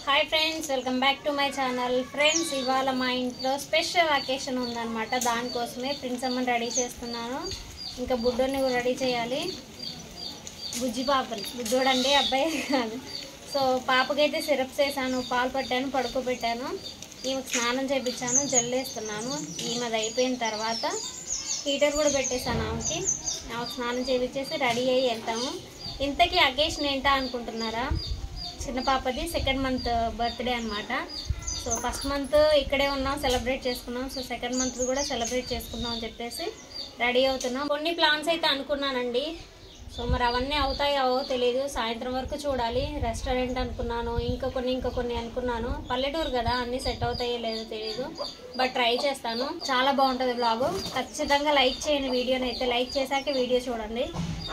Hi friends welcome back to my channel friends ఇవాళ మా ఇంట్లో స్పెషల్ అకేషన్ ఉందన్నమాట దానికోసమే ప్రిన్స్ అమ్మని రెడీ చేస్తున్నాను ఇంకా బుడ్డోని కూడా రెడీ చేయాలి బుజ్జి పాపని బుడ్డోడండి అబ్బాయి కాదు సో పాపకైతే సిరప్స్ వేసాను పాలు పట్టాను పడుకోబెట్టాను ఈమెకు స్నానం చేయించాను జల్లేస్తున్నాను ఈమెది అయిపోయిన తర్వాత హీటర్ కూడా పెట్టేశాను ఆమెకి ఆమెకు స్నానం చేయించేసి రెడీ అయ్యి వెళ్తాము ఇంతకీ అకేషన్ ఏంటా అనుకుంటున్నారా చిన్న పాపది సెకండ్ మంత్ బర్త్డే అనమాట సో ఫస్ట్ మంత్ ఇక్కడే ఉన్నాం సెలబ్రేట్ చేసుకున్నాం సో సెకండ్ మంత్ కూడా సెలబ్రేట్ చేసుకుందాం అని చెప్పేసి రెడీ అవుతున్నాం కొన్ని ప్లాన్స్ అయితే అనుకున్నానండి సో మరి అవన్నీ అవుతాయో అవో తెలియదు సాయంత్రం వరకు చూడాలి రెస్టారెంట్ అనుకున్నాను ఇంకా కొన్ని ఇంకా కొన్ని అనుకున్నాను పల్లెటూరు కదా అన్నీ సెట్ అవుతాయో లేదో తెలియదు బట్ ట్రై చేస్తాను చాలా బాగుంటుంది బ్లాగు ఖచ్చితంగా లైక్ చేయండి వీడియోని అయితే లైక్ చేశాక వీడియో చూడండి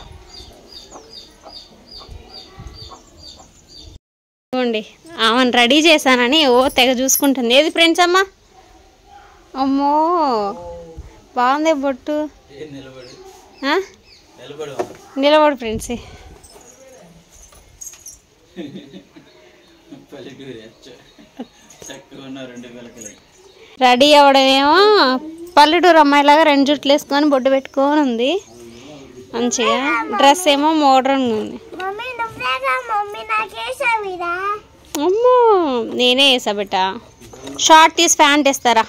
చూడండి ఆమెను రెడీ చేశానని ఓ తెగ చూసుకుంటుంది ఏది ఫ్రెండ్స్ అమ్మా అమ్మో బాగుంది బొట్టు నిలబడి ఆ? నిలబడి నిలబడు ఫ్రెండ్స్ పల్లెటూరి చక్కగా ఉన్న రెండు పిల్లకలు రెడీ అవ్వడమేమో పల్లెటూరు అమ్మాయిలాగా రెండు జుట్లు వేసుకొని బొట్టు పెట్టుకొని ఉంది మంచిగా డ్రెస్ ఏమో మోడ్రన్గా ఉంది మమ్మీ నువ్వేగా మమ్మీ నాకేసావిరా అమ్మో నేనే వేసా బిడ్డ షార్ట్ తీసి ప్యాంట్ వేస్తారా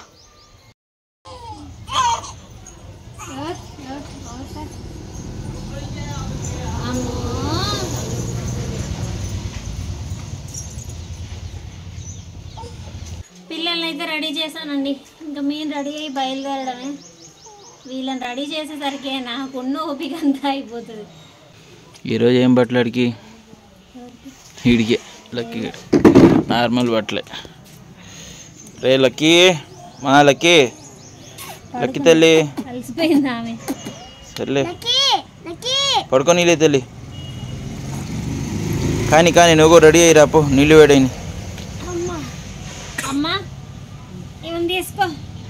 పిల్లల్ని అయితే రెడీ చేశానండి ఇంకా మేము రెడీ అయ్యి బయలుదేరడమే వీళ్ళని రెడీ చేసేసరికి నాకున్న ఓపిక అంతా అయిపోతుంది ఈరోజు ఏం బట్టలు అడిగి వీడికి లక్కీ నార్మల్ బట్టలే రే లక్కీ మా లక్కీ లక్కీ తల్లి అలసిపోయింది ఆమె సర్లే నకి నకి పడుకోనీలే తల్లి కానీ కానీ నువ్వు కూడా రెడీ అయ్యి రాపో నీళ్ళు వేడైంది అమ్మ అమ్మా ఏమని తీసుకో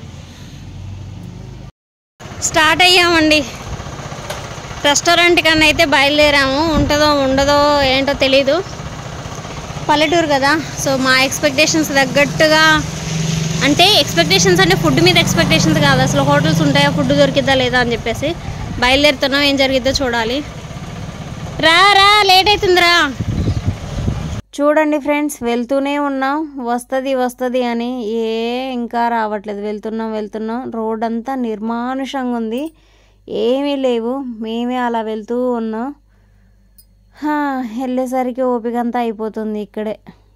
స్టార్ట్ అయ్యామండి రెస్టారెంట్ కన్నా అయితే బయలుదేరాము ఉంటుందో ఉండదో ఏంటో తెలీదు పల్లెటూరు కదా సో మా ఎక్స్పెక్టేషన్స్ తగ్గట్టుగా అంటే ఎక్స్పెక్టేషన్స్ అంటే ఫుడ్ మీద ఎక్స్పెక్టేషన్స్ కాదు అసలు హోటల్స్ ఉంటాయా ఫుడ్ దొరికిద్దా లేదా అని చెప్పేసి బయలుదేరుతున్నాం ఏం జరిగిద్దో చూడాలి రా రా లేట్ అవుతుందిరా చూడండి ఫ్రెండ్స్ వెళ్తూనే ఉన్నాం వస్తుంది వస్తుంది అని ఏ ఇంకా రావట్లేదు వెళ్తున్నాం వెళ్తున్నాం రోడ్ అంతా నిర్మానుషంగా ఉంది ఏమీ లేవు మేమే అలా వెళ్తూ ఉన్నాం హా, వెళ్ళేసరికి ఓపిక అంతా అయిపోతుంది ఇక్కడే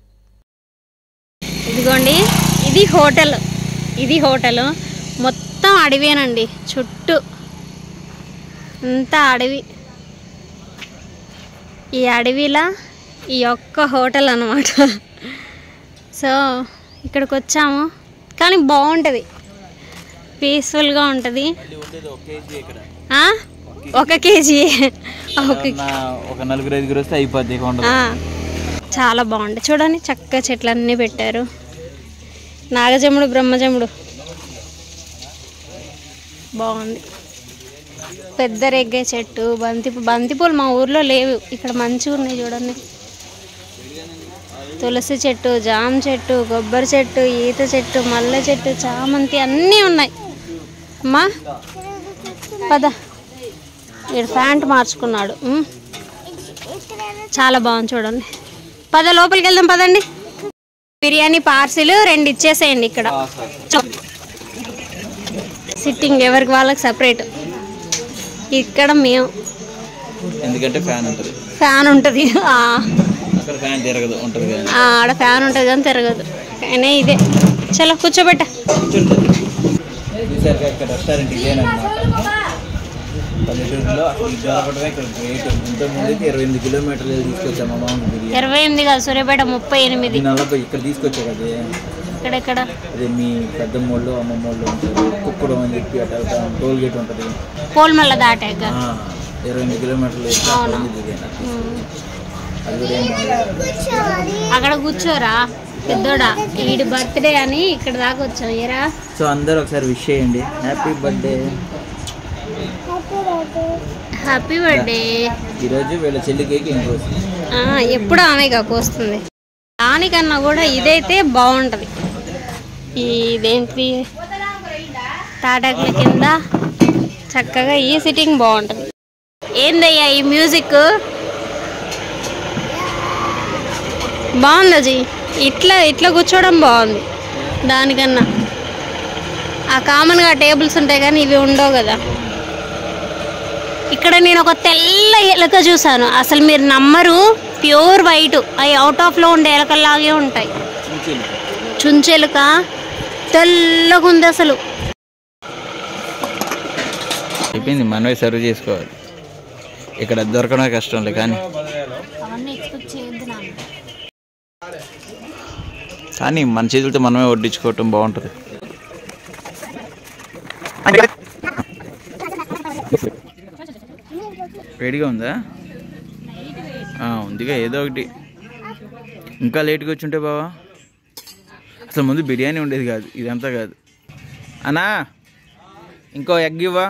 ఇదిగోండి ఇది హోటల్ ఇది హోటల్ మొత్తం అడవేనండి చుట్టూ అంతా అడవి ఈ అడవిలా ఈ ఒక్క హోటల్ అనమాట సో ఇక్కడికి వచ్చాము కానీ బాగుంటుంది పీస్ఫుల్గా ఉంటుంది ఆ? ఒక కేజీ ఒక ఒక నలుగురు ఐదుగురు వస్తే అయిపోద్ది ఇక ఉండదు ఆ, చాలా బాగుంటుంది చూడండి చక్కగా చెట్లన్నీ పెట్టారు నాగజముడు బ్రహ్మజముడు బాగుంది పెద్ద రెగ్గే చెట్టు బంతి బంతిపూలు మా ఊర్లో లేవు ఇక్కడ మంచిగా ఉన్నాయి చూడండి తులసి చెట్టు జామ చెట్టు కొబ్బరి చెట్టు ఈత చెట్టు మల్లె చెట్టు చామంతి అన్నీ ఉన్నాయి అమ్మా పద ఇక్కడ ప్యాంట్ మార్చుకున్నాడు ఉమ్. చాలా బాగుంది చూడండి పద లోపలికి వెళ్దాం పదండి బిర్యానీ పార్సిల్ రెండు ఇచ్చేసేయండి ఇక్కడ సిట్టింగ్ ఎవరికి వాళ్ళకి సపరేట్ ఇక్కడ మేము ఎందుకంటే ఫ్యాన్ ఉంటుంది ఫ్యాన్ ఉంటుంది ఆ, అక్కడ ఫ్యాన్ తిరగదు ఉంటుంది కానీ ఆ, ఆడ ఫ్యాన్ ఉంటుంది కానీ తిరగదు కానీ ఇదే చలో కూర్చోబెట్ట చూసారుగా ఇక్కడ రెస్టారెంట్ ఇదేనమాట పల్లెటూరులో అసలు ఇది దొరకడమే ఇక్కడ గ్రేట్ ఇంతకుముందు అయితే ఇరవై ఎనిమిది కిలోమీటర్లు వెళ్ళి తీసుకొచ్చాం మా మామూలు బిర్యానీ ఇరవై ఎనిమిది కాదు సూర్యాపేట ముప్పై ఎనిమిది ఇది నలభై ఇక్కడ తీసుకొచ్చా కదా ఇక్కడెక్కడ అదే మీ పెద్దమ్మోళ్ళు అమ్మమ్మోళ్ళు ఉంటారు కుక్కడం అని చెప్పి అటు వెళ్తాం టోల్ గేట్ ఉంటుంది పోల్మల్ల దాటాక ఆ, ఇరవై ఎనిమిది కిలోమీటర్లు వెళ్ళి అవునా. ఉంది బిర్యానీ అది కూడా ఏం బాగాలేదు. అక్కడ కూర్చోరా పెద్దోడా వీడి బర్త్డే అని ఇక్కడ దాకా వచ్చాం ఏరా సో అందరూ ఒకసారి విష్ చేయండి హ్యాపీ బర్త్డే హ్యాపీ బర్త్డే ఈరోజు వీళ్ళ చెల్లి కేక్ ఇంకోసి ఎప్పుడు ఆమె కాకు వస్తుంది దానికన్నా కూడా ఇదైతే బాగుంటుంది ఇదేంటి తాటాకుల కింద చక్కగా ఈ సిట్టింగ్ బాగుంటుంది ఏందయ్యా ఈ మ్యూజిక్ బాగుంది అజీ ఇట్లా ఇట్లా కూర్చోవడం బాగుంది దానికన్నా ఆ కామన్గా టేబుల్స్ ఉంటాయి కానీ ఇవి ఉండవు కదా ఇక్కడ నేను ఒక తెల్ల ఎలక చూసాను అసలు మీరు నమ్మరు ప్యూర్ వైట్ అవి అవుట్ ఆఫ్లో ఉండే ఎలకల్లాగే ఉంటాయి చుంచెలుక తెల్లగా ఉంది అసలు అయిపోయింది మనమే సర్వ్ చేసుకోవాలి ఇక్కడ దొరకడం కష్టంలే కానీ అవన్నీ ఎక్స్పెక్ట్ చేయొద్దు నాన్న కానీ మన చేతులతో మనమే వడ్డించుకోవటం బాగుంటుంది వేడిగా ఉందా ఆ, ఉందిగా ఏదో ఒకటి ఇంకా లేట్గా వచ్చి ఉంటే బావా అసలు ముందు బిర్యానీ ఉండేది కాదు ఇదంతా కాదు అన్నా ఇంకో ఎగ్ ఇవ్వా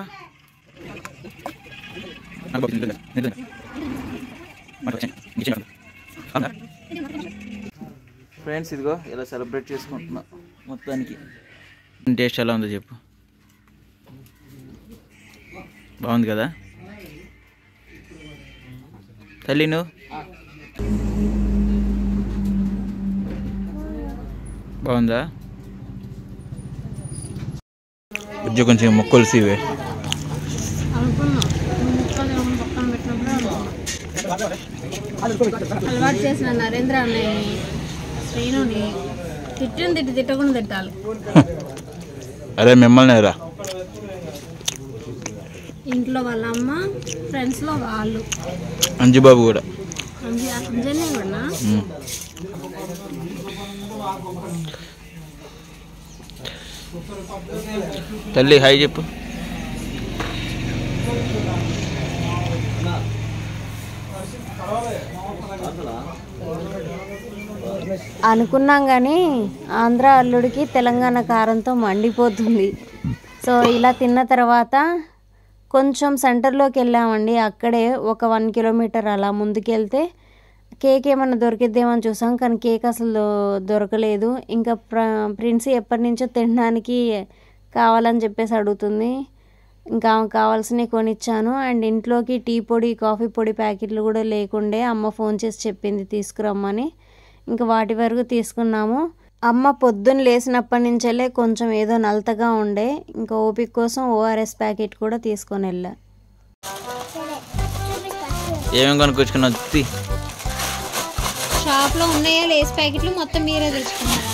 ఫ్రెండ్స్ ఇదిగో ఇలా సెలబ్రేట్ చేసుకుంటున్నా మొత్తానికి టేస్ట్ ఎలా ఉందో చెప్పు బాగుంది కదా తల్లి నువ్వు బాగుందా కొంచెం కొంచెం మొక్కలు ఇవే అనుకున్నా ముక్కలు ఏమో పక్కన పెట్టినప్పుడు అలవాటు చేసిన నరేంద్ర అన్నయ్యని శ్రీనుని తిట్టిన తిట్టి తిట్టకుండా తిట్టాలి అరే మిమ్మల్ని రా ఇంట్లో వాళ్ళ అమ్మ ఫ్రెండ్స్లో వాళ్ళు అంజుబాబు కూడా అంజ అంజనే కూడా ఉమ్. తల్లి హాయ్ చెప్పు అనుకున్నాం కానీ ఆంధ్ర అల్లుడికి తెలంగాణ కారంతో మండిపోతుంది సో ఇలా తిన్న తర్వాత కొంచెం సెంటర్లోకి వెళ్ళామండి అక్కడే ఒక వన్ కిలోమీటర్ అలా ముందుకెళ్తే కేక్ ఏమన్నా దొరికిద్దేమని చూసాం కానీ కేక్ అసలు దొరకలేదు ఇంకా ప్ర ప్రిన్స్ ఎప్పటి నుంచో తినడానికి కావాలని చెప్పేసి అడుగుతుంది ఇంకా ఆమెకు కావాల్సినవి కొనిచ్చాను అండ్ ఇంట్లోకి టీ పొడి కాఫీ పొడి ప్యాకెట్లు కూడా లేకుండే అమ్మ ఫోన్ చేసి చెప్పింది తీసుకురమ్మని ఇంకా వాటి వరకు తీసుకున్నాము అమ్మ పొద్దున్న లేచినప్పటి నుంచెల్లే కొంచెం ఏదో నలతగా ఉండే ఇంకా ఓపిక కోసం ఓఆర్ఎస్ ప్యాకెట్ కూడా తీసుకొని వెళ్ళా ఏమేమి కొనుక్కొచ్చుకున్నావు తీ షాప్లో ఉన్నాయా లేస్ ప్యాకెట్లు మొత్తం మీరే తెచ్చుకున్నారా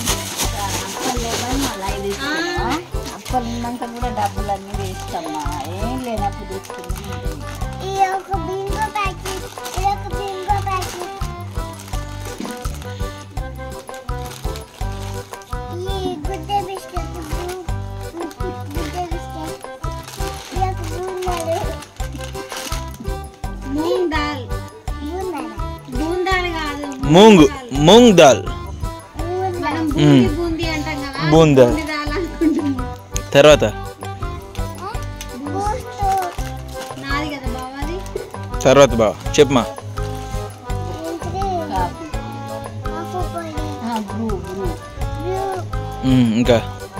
అప్పలున్నాక కూడా డబ్బులు అన్నీ వేస్తామ్మా ఏం లేనప్పుడు తీసుకున్నాం ఈ ఒక బింగో ప్యాకెట్ ఇది ఒక బింగో ప్యాకెట్ ఈ గుడ్డే బిస్కెట్ గుడ్డే బిస్కెట్ ఇది ఒక బూందడు మూంగ్ దాల్ బూందడు బూంద్ దాల్ కాదు మూంగ్ మూంగ్ దాల్ మనం బూందీ బూందీ అంటాం కదా బూంద్ దాల్. బూందీ దాల్ అనుకుంటున్నాం తర్వాత బూస్ట్ నాది కదా బావాది తర్వాత బావ చెప్పమా ఏంటిది కాఫీ పొడి బ్రూ బ్రూ బ్లూ ఉమ్, ఇంకా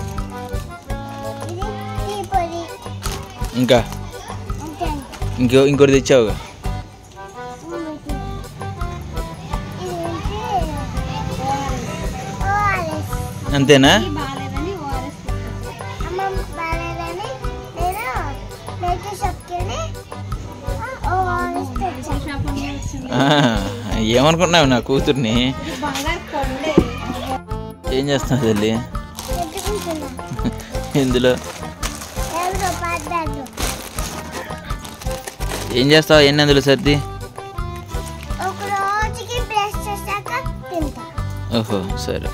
ఇది టీ పొడి ఇంకా అంతే ఇంకో ఇంకోటి తెచ్చావుగా ఓఆర్ఎస్ అంతేనా బాగాలేదని ఓఆర్ఎస్ అమ్మ బాగాలేదని నేను మేకప్ షాప్కి వెళ్ళి ఓఆర్ఎస్ తెచ్చాను షాప్ నుండి వచ్చింది ఆ, ఏమనుకుంటున్నావు నా కూతుర్ని బంగారు కొండే ఏం చేస్తున్నావు తల్లి పెట్టుకుంటున్నా ఇందులో ఎవరో పడ్డారు ఏం చేస్తావు ఎన్ని అందులో సర్ది ఒక రోజుకి బ్రష్ చేశాక తింటా ఓహో సరే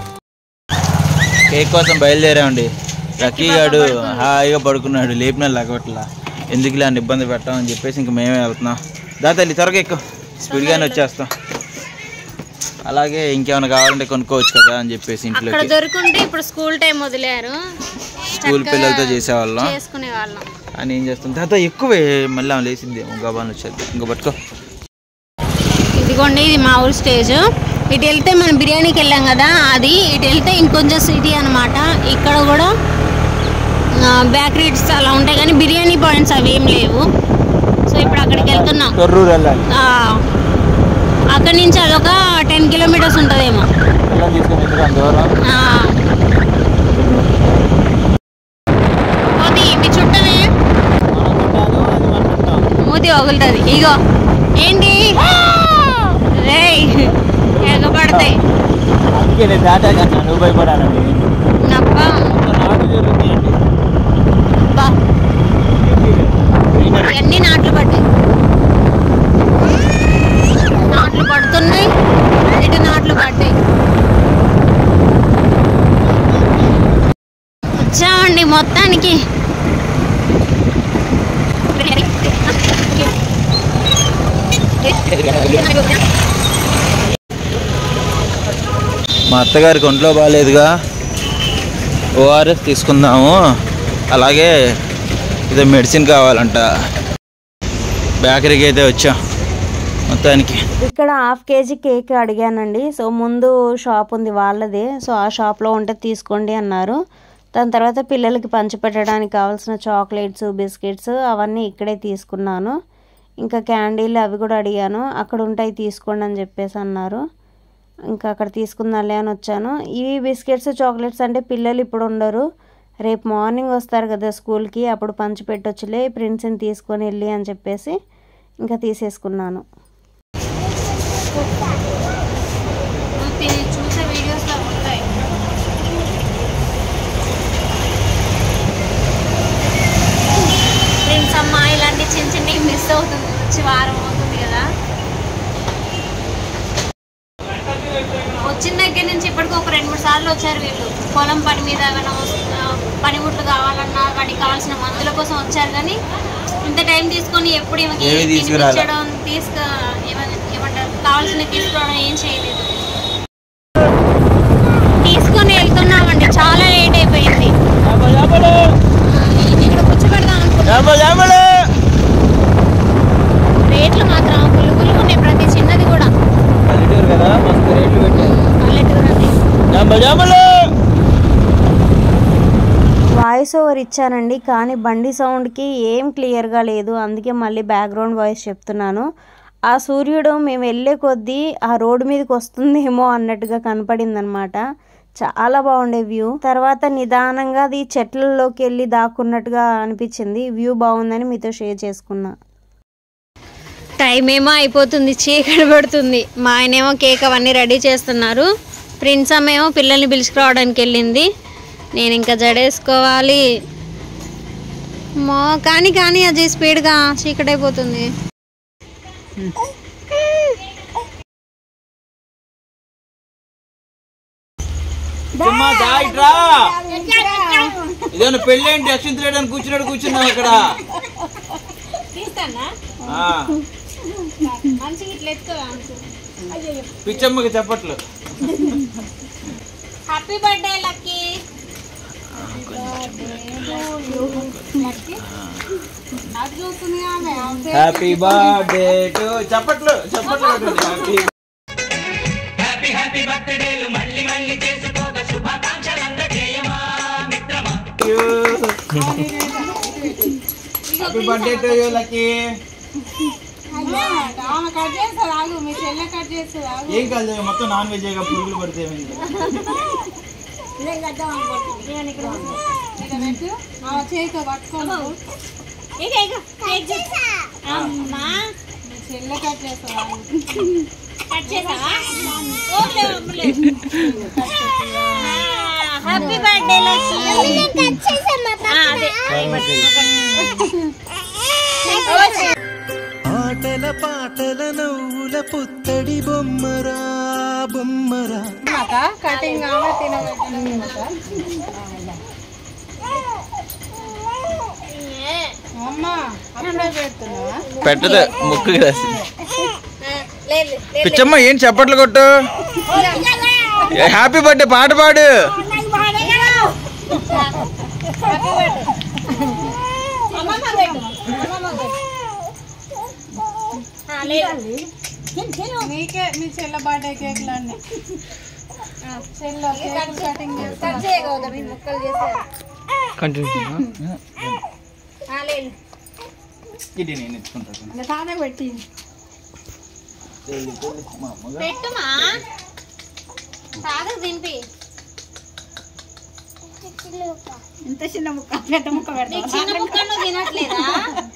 కేక్ కోసం బయలుదేరామండి లక్కీ గాడు హాయిగా పడుకున్నాడు లేపిన లగవట్లా ఎందుకు ఇలాంటి ఇబ్బంది పెట్టామని చెప్పేసి ఇంక మేమే వెళ్తున్నాం దా తల్లి త్వరగా ఎక్కువ స్పీడ్గానే వచ్చేస్తాం అలాగే ఇంకేమైనా కావాలంటే కొనుక్కోవచ్చు కదా అని చెప్పేసి అక్కడ ఇంట్లోకి దొరుకుంటే ఇప్పుడు స్కూల్ టైం వదిలేరు స్కూల్ పిల్లలతో చేసేవాళ్ళం చేసుకునే వాళ్ళం అని ఏం చేస్తాం తాత ఎక్కువే మళ్ళీ ఆమె లేసిద్దేమో గబాన్ వచ్చేది ఇంకా పట్టుకో ఇదిగోండి ఇది మా ఊరు స్టేజ్ ఇటు వెళ్తే మనం బిర్యానీకి వెళ్ళాం కదా అది ఇటు వెళ్తే ఇంకొంచెం సిటీ అనమాట ఇక్కడ కూడా బేకరీస్ అలా ఉంటాయి కానీ బిర్యానీ పాయింట్స్ అవి ఏం లేవు సో ఇప్పుడు అక్కడికి వెళ్తున్నాం తొర్రూరు వెళ్ళాలి ఆ, అక్కడి నుంచి అదొక టెన్ కిలోమీటర్స్ ఉంటుందేమో పిల్లలు తీసుకొని ఎందుకు అంత దూరం ఆ. మూతి మీ చుట్టనే మూతి వగులుతుంది ఇగో ఏంటి రేయ్ ఎగబడతాయి అందుకే నేను దాటా కదా నువ్వు భయపడానండి అబ్బా నాకు జరుగుతాయండి అబ్బా ఇవన్నీ నాట్లు పడ్డాయి నాట్లు పడుతున్నాయి ఇటు నాట్లు పడ్డాయి వచ్చామండి మొత్తానికి మా అత్తగారికి ఒంట్లో బాగాలేదుగా ఓఆర్ఎస్ తీసుకుందాము అలాగే ఇదో మెడిసిన్ కావాలంట బేకరీకి అయితే వచ్చాం మొత్తానికి ఇక్కడ హాఫ్ కేజీ కేక్ అడిగానండి సో ముందు షాప్ ఉంది వాళ్ళదే సో ఆ షాప్లో ఉంటే తీసుకోండి అన్నారు దాని తర్వాత పిల్లలకి పంచిపెట్టడానికి కావాల్సిన చాక్లెట్స్ బిస్కెట్స్ అవన్నీ ఇక్కడే తీసుకున్నాను ఇంకా క్యాండీలు అవి కూడా అడిగాను అక్కడ ఉంటాయి తీసుకోండి అని చెప్పేసి అన్నారు ఇంకా అక్కడ తీసుకుందాలే అని వచ్చాను ఈ బిస్కెట్స్ చాక్లెట్స్ అంటే పిల్లలు ఇప్పుడు ఉండరు రేపు మార్నింగ్ వస్తారు కదా స్కూల్కి అప్పుడు పంచి పెట్టొచ్చులే ప్రిన్స్ని తీసుకొని వెళ్ళి అని చెప్పేసి ఇంకా తీసేసుకున్నాను చూసే వీడియోస్లో ఉంటాయి ఫ్రెండ్స్ అమ్మ ఇలాంటి చిన్న చిన్నవి మిస్ అవుతుంది వచ్చి వారం అవుతుంది కదా వచ్చిన దగ్గర నుంచి ఇప్పటికి ఒక రెండు మూడు సార్లు వచ్చారు వీళ్ళు పొలం పని మీద ఏమైనా వస్తు- పనిముట్లు కావాలన్నా వాటికి కావాల్సిన మందుల కోసం వచ్చారు కానీ ఇంత టైం తీసుకొని ఎప్పుడు ఈమెకి ఏమీ తీసుకురాలే. తినిపించడం తీసుక ఏమని- ఏమంటారు కావాల్సినవి తీసుకురావడం ఏం చేయలేదు తీసుకొని వెళ్తున్నామండి చాలా లేట్ అయిపోయింది ఇక్కడ కూర్చోబెడదాం అనుకుంటున్నాం రేట్లు మాత్రం పులుగులు ఉన్నాయి ప్రతి చిన్నది కూడా పల్లెటూరు కదా మస్తు రేట్లు పెట్టారు పల్లెటూరు అది జాంబ జాంబలు వాయిస్ ఓవర్ ఇచ్చానండి కానీ బండి సౌండ్కి ఏం క్లియర్గా లేదు అందుకే మళ్ళీ బ్యాక్గ్రౌండ్ వాయిస్ చెప్తున్నాను ఆ సూర్యుడు మేము వెళ్ళే కొద్దీ ఆ రోడ్డు మీదకి వస్తుందేమో అన్నట్టుగా కనపడింది అనమాట చాలా బాగుండే వ్యూ తర్వాత నిదానంగా అది చెట్లలోకి వెళ్ళి దాక్కున్నట్టుగా అనిపించింది వ్యూ బాగుందని మీతో షేర్ చేసుకున్నా టైం ఏమో అయిపోతుంది చీకటి పడుతుంది మా ఆయనేమో కేక్ అవన్నీ రెడీ చేస్తున్నారు ప్రిన్స్ అమ్మేమో పిల్లల్ని పిలుచుకురావడానికి వెళ్ళింది నేను ఇంకా జడేసుకోవాలి మో కానీ కానీ అది స్పీడ్గా చీకటి అయిపోతుంది అమ్మా, దా ఇట్రా. ఇదేమన్నా పెళ్ళి ఏంటి అక్షింత లేడని కూర్చున్నాడు కూర్చున్నావు ఇక్కడ ఆ. పిచ్చమ్మకి చెప్పట్లు happy birthday Lucky happy birthday to చెప్పట్లు చెప్పట్లు కొట్టండి. Happy happy birthday to you Lucky ఏం కాదు మొత్తం నాన్ వెజ్ పురుగులు పడితే ఏమైంది? అమ్మా కట్ చేసావా ఓకే హ్యాపీ బర్త్డే లక్కీ అదే ఆటల పాటల నవ్వుల పుత్తడి బొమ్మరా బొమ్మరా పెట్టదు ముక్కు రాసి లేదు పిచ్చమ్మ ఏం చెప్పట్లు కొట్టు హ్యాపీ బర్త్డే పాట పాడు మీకే మీ చెల్ల బర్త్డే కేక్లు అన్నీ చెల్ల కేక్ కటింగ్ కట్ చేయగలదా మీ ముక్కలు చేశారు ఆ, లేదు ఇది నేను ఎత్తుకుంటాను తానే పెట్టి మా అమ్మగా పెట్టుమా తాగదు తినిపి ఇంత చిన్న ముక్క పెద్ద ముక్క పెడతా నీకు చిన్న ముక్క నువ్వు తినట్లేదా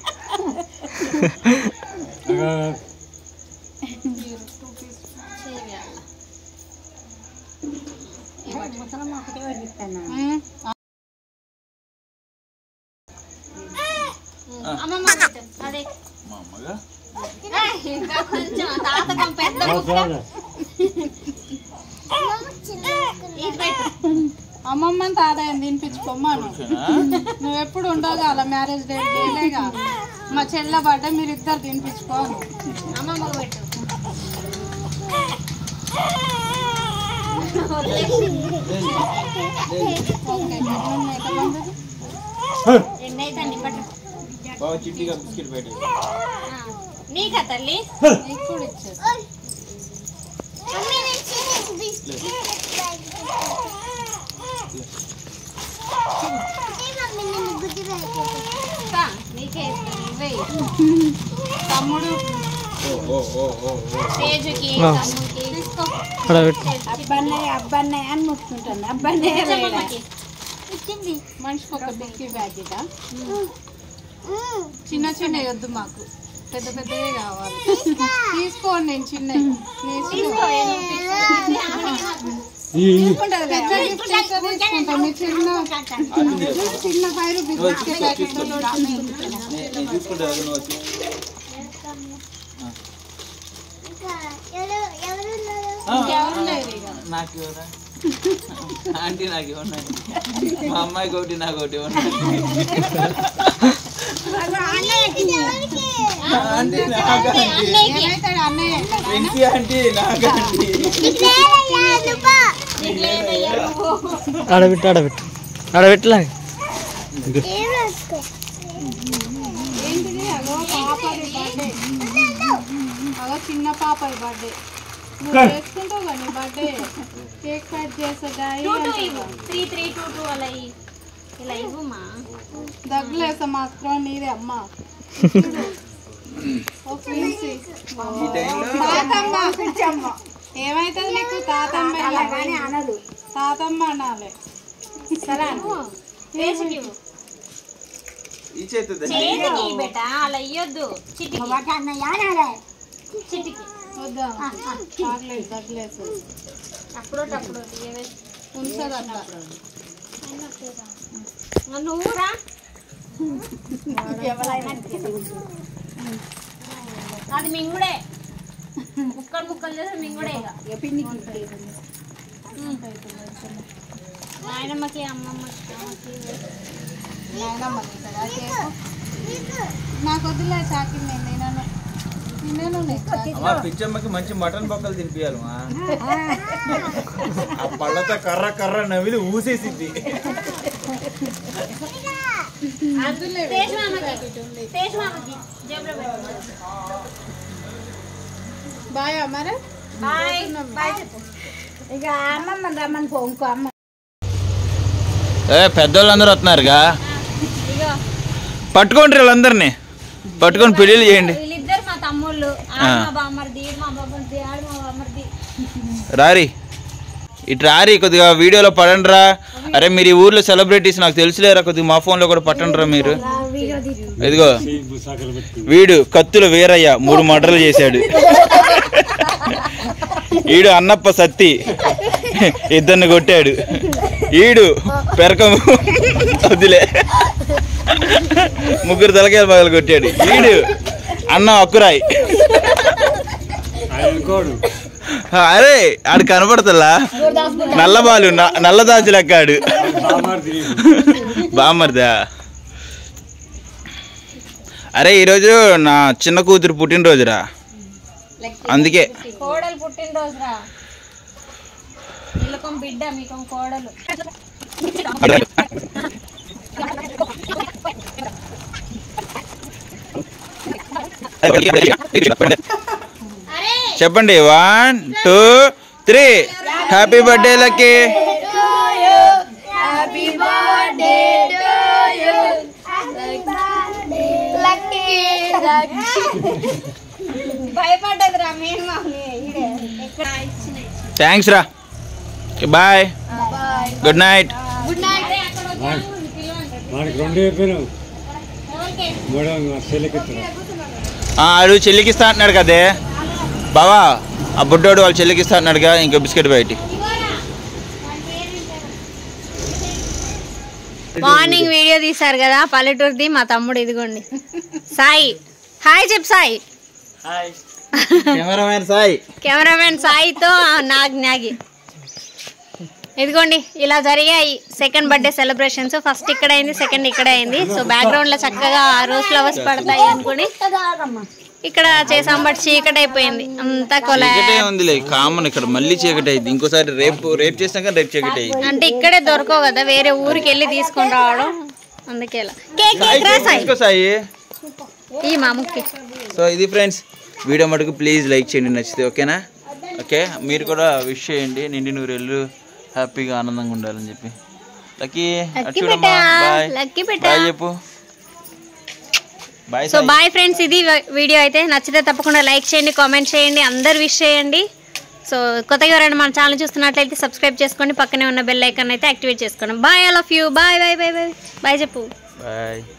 అమ్మమ్మ పెట్టు. అదే మా అమ్మగా ఏయ్, ఇంకా కొంచెం తాతకం పెద్ద ముక్క ఇది పెట్టు అమ్మమ్మని తాతయ్యని తినిపించుకోమ్మను నువ్వు ఎప్పుడు ఉండవు కదా మ్యారేజ్ డే చేయలేగా మా చెల్ల బర్త్డే మీరు ఇద్దరు తినిపించుకోను అమ్మమ్మ పెట్టు ఎన్ని అవుతుంది పట్టు బాగా చిట్టిగా బిస్కెట్ పెట్టి ఆ, నీకా తల్లి నీకు కూడా ఇచ్చేసి ఇస్తా, నీకే ఇస్తాను ఇవ్వే తమ్ముడు ఓ ఓ ఓ ఓ తేజుకి తమ్ముడికి తీసుకో అబ్బన్నయ్య అబ్బన్నయ్య అని ముట్టుకుంటాను అబ్బన్నయ్య అమ్మమ్మకి. మనిషికి ఒక బిక్కి ప్యాకెట్ చిన్న చిన్న వద్దు మాకు పెద్ద పెద్దవే కావాలి తీసుకోండి నేను చిన్న తీసుకో, ఏదో తీసుకో. తీసుకుంటా పెద్ద గిఫ్ట్ అయితే తీసుకుంటా మీ చిన్న చిన్న ఫైవ్ రూపీస్ బిస్కెట్ ప్యాకెట్ నేను తీసుకుంటా అది నువ్వు వచ్చి ఎవరు లేరు ఇక నాకు ఇవ్వరా ఆంటీ నాకు ఇవ్వండి మా అమ్మాయికి ఒకటి నాకు ఒకటి ఇవ్వండి ఆంటీ నాకు ఆంటీ ఏమైతాడు అన్నయ్య వెంకీ ఆంటీ నాకు ఆంటీ ఆడబెట్టు ఆడబెట్టు ఆడబెట్టలే ఏంటిది అగో పాపది బర్త్డే అగో చిన్న పాపది బర్త్డే నువ్వు చేసుకుంటావు కదా నీ బర్త్డే కేక్ కట్ చేస్తా టూ టూ ఇవ్వు త్రీ త్రీ టూ టూ అలా ఇవ్వు. ఇలా ఇవ్వమ్మా దగ్గులేసా మాత్రం నీదే అమ్మ ఓ ప్లీజ్ ఈ టైంలో తాతమ్మ ఏమైతుంది నీకు తాతమ్మ కానీ అనదు తాతమ్మ అనాలి సరే తేజుకి ఇవ్వు ఈ చేతుంది చేతికి బెట అలా ఇయ్యొద్దు చిటికి అన్నయ్య అనాలే చిటికి వద్దా చాక్లెట్ దగ్గులేసు అప్పుడోటప్పుడు ఇవ్వే. ఉంచదు అట్లా ఆ, నువ్వు రా అది మింగుడే ముక్కలు ముక్కలు చేస్తే మింగుడే ఇక నాయనమ్మకి అమ్మమ్మకి అమ్మకి నాయనమ్మ తింటాడా కేకు? నాకు వద్దులే చాకి నేను తినను తినను నేను అమ్మ పిచ్చమ్మకి మంచి మటన్ బొక్కలు తినిపించాలి మా ఆ పళ్ళతో కర్ర కర్ర నవిలి ఊసేసిద్ది తేజ్ మామకి తేజ్ మామకి జేబులో పెట్టు బాయ్ మరి బాయ్ బాయ్ చెప్పు ఇక అమ్మమ్మ రమ్మని పో ఇంకో అమ్మ ఏ పెద్దోళ్ళందరూ వస్తున్నారుగా ఇగో పట్టుకోండి వీళ్ళందరినీ పట్టుకొని పెళ్ళిళ్ళు చేయండి వీళ్ళిద్దరు మా తమ్ముళ్ళు ఆడు మా బామ్మర్ది ఈడు మా బామ్మర్ది ఆడు మా బామ్మర్ది రారి ఇటు రారి కొద్దిగా వీడియోలో పడండి రా అరే మీరు ఈ ఊర్లో సెలబ్రిటీస్ నాకు తెలుసులేరా కొద్దిగా మా ఫోన్లో కూడా పట్టండి రా మీరు ఇదిగో వీడు కత్తుల వీరయ్య మూడు మర్డర్లు చేశాడు ఈడు అన్నప్ప సత్తి ఇద్దరిని కొట్టాడు ఈడు పెరకం వదిలే ముగ్గురు తలకాయలు పగలు కొట్టాడు ఈడు అన్న అక్కురాయ్ ఆ, అరే ఆడు కనపడతలా నల్లబాలు న- నల్లదాజు లెక్కాడు బామర్దా అరే ఈరోజు నా చిన్న కూతురు పుట్టినరోజురా అందుకే కోడలు పుట్టినరోజురా వీళ్ళకం బిడ్డ మీకం కోడలు అరే చెప్పండి one two three happy birthday Lucky భయపడ్డది రా మేము థ్యాంక్స్ రా బాయ్ గుడ్ నైట్ వాడికి రెండు చెప్పాను మూడో చెల్లికి ఆడు చెల్లికి ఇస్తా అంటున్నాడు కదే బావా ఆ బుడ్డోడు వాళ్ళు చెల్లికి ఇస్తా అన్నాడుగా ఇంకా బిస్కెట్ బయటి మార్నింగ్ వీడియో తీశారు కదా పల్లెటూరుది మా తమ్ముడు ఇదిగోండి సాయి హాయ్ చెప్పు సాయి కెమెరామ్యాన్ సాయి కెమెరామెన్ సాయితో నాగ్ నాగి ఇదిగోండి ఇలా జరిగాయి సెకండ్ బర్త్డే సెలబ్రేషన్స్ ఫస్ట్ ఇక్కడ అయింది సెకండ్ ఇక్కడ అయింది సో బ్యాక్గ్రౌండ్ లో చక్కగా రోజ్ ఫ్లవర్స్ పడతాయి అనుకుని ఇక్కడ చేసాం బట్ చీకటి అయిపోయింది అంతా కొలా చీకటే ఉందిలే కామన్ ఇక్కడ మళ్ళీ చీకటి అయింది ఇంకోసారి రేపు రేపు చేసినాక రేపు చీకటి అయింది అంటే ఇక్కడే దొరకవు కదా వేరే ఊరికి వెళ్ళి తీసుకొని రావడం అందుకే ఇలా కేక్ కేక్ రా సాయి తీసుకో సాయి ఈ మా ముక్కి సో ఇది ఫ్రెండ్స్ వీడియో మటుకు ప్లీజ్ లైక్ చేయండి నచ్చితే ఓకేనా ఓకే మీరు కూడా విష్ చేయండి నిండి నూరేళ్ళు హ్యాపీగా ఆనందంగా ఉండాలని చెప్పి లక్కీ అటు లక్కీ చూడమ్మా పెట్టా బాయ్ లక్కీ పెట్టా బాయ్ చెప్పు బాయ్ సో బాయ్ ఫ్రెండ్స్ ఇది వీడియో అయితే నచ్చితే తప్పకుండా లైక్ చేయండి కామెంట్ చేయండి అందరు విష్ చేయండి సో కొత్తగా ఎవరైనా మన ఛానల్ చూస్తున్నట్లయితే సబ్స్క్రైబ్ చేసుకోండి పక్కనే ఉన్న బెల్ ఐకాన్ అయితే యాక్టివేట్ చేసుకోండి bye all of you bye bye bye bye bye చెప్పు బాయ్